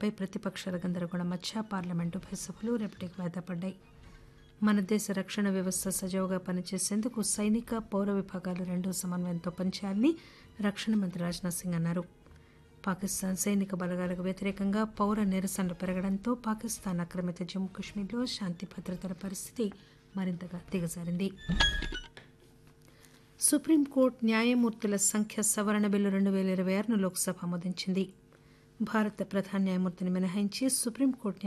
అంశాలపై ప్రతిపక్షాల గందరగోళం మధ్య పార్లమెంటు ఉభయ సభలు రేపటికి వాయిదా పడ్డాయి మన దేశ రక్షణ వ్యవస్థ సజావుగా పనిచేసేందుకు సైనిక పౌర విభాగాలు రెండూ సమన్వయంతో పనిచేయాలని రక్షణ మంత్రి రాజ్నాథ్ సింగ్ అన్నారు పాకిస్తాన్ సైనిక బలగాలకు వ్యతిరేకంగా పౌర నిరసనలు పెరగడంతో పాకిస్తాన్ ఆక్రమిత జమ్మూ కాశ్మీర్లో శాంతి భద్రతల పరిస్థితి మరింతగా దిగజారింది సుప్రీంకోర్టు న్యాయమూర్తుల సంఖ్య సవరణ బిల్లు రెండు వేల ఇరవై ఆరును లోక్సభ ఆమోదించింది భారత ప్రధాన న్యాయమూర్తిని మినహాయించి సుప్రీంకోర్టు